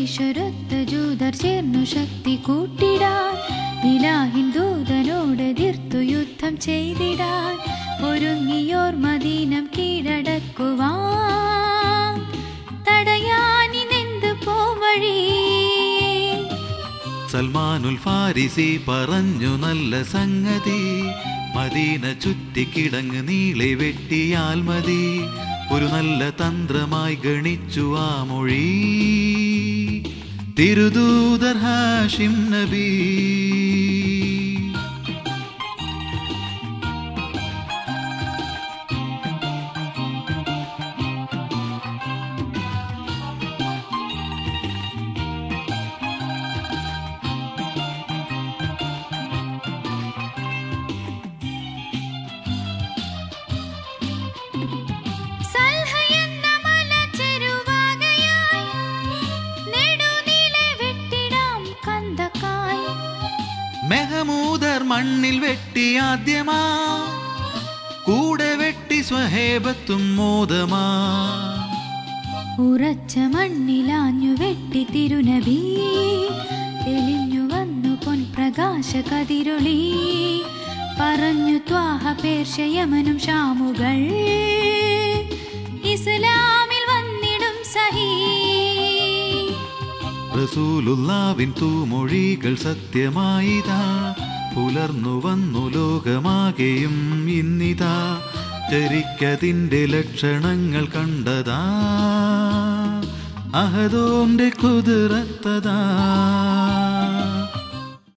കുറേശ്വരൊത്ത ജൂതർ ചേർന്നു ശക്തി കൂട്ടിടാൻ ഇലാഹിൻ ദൂതനോട് എതിർത്തു യുദ്ധം ചെയ്തിടാൻ ഒരുങ്ങിയോർ മദീനം കീഴടക്കുവാൻ തടയാനിനെന്ത് പോവഴി സൽമാനുൽ ഫാരിസി പറഞ്ഞു നല്ല സംഗതി മദീന ചുറ്റിക്കിടങ്ങ് നീളെ വെട്ടിയാൽ മതി ഒരു നല്ല തന്ത്രമായി ഗണിച്ചു ആ മൊഴി തിരുദൂതർ ഹാഷിം നബി സൽഹ എന്ന മലച്ചെരുവാകയായി നെടുനീളെ വെട്ടിടാം കന്തക്കായി മെഹമൂദർ മണ്ണിൽ വെട്ടി ആദ്യമാ കൂടെ വെട്ടി സ്വഹേബത്തും മോദമാ ഉറച്ച മണ്ണിലാഞ്ഞു വെട്ടി തിരുനബി തെളിഞ്ഞു വന്നു പൊൻപ്രകാശ കതിരൊളി പറഞ്ഞു ത്വാഹ പേർഷയമനും ഷാമുകൾ ഇസ്ലാമിൽ വന്നിടും സഹീ റസൂലുള്ളാവിൻ തൂമൊഴികൾ സത്യമായിതാ പുലർന്നു വന്നു ലോകമാകെയും ഇന്നിതാ ചരിക്കതിൻ്റെ ലക്ഷണങ്ങൾ കണ്ടതാ അഹദോന്റെ കുതിരത്തതാ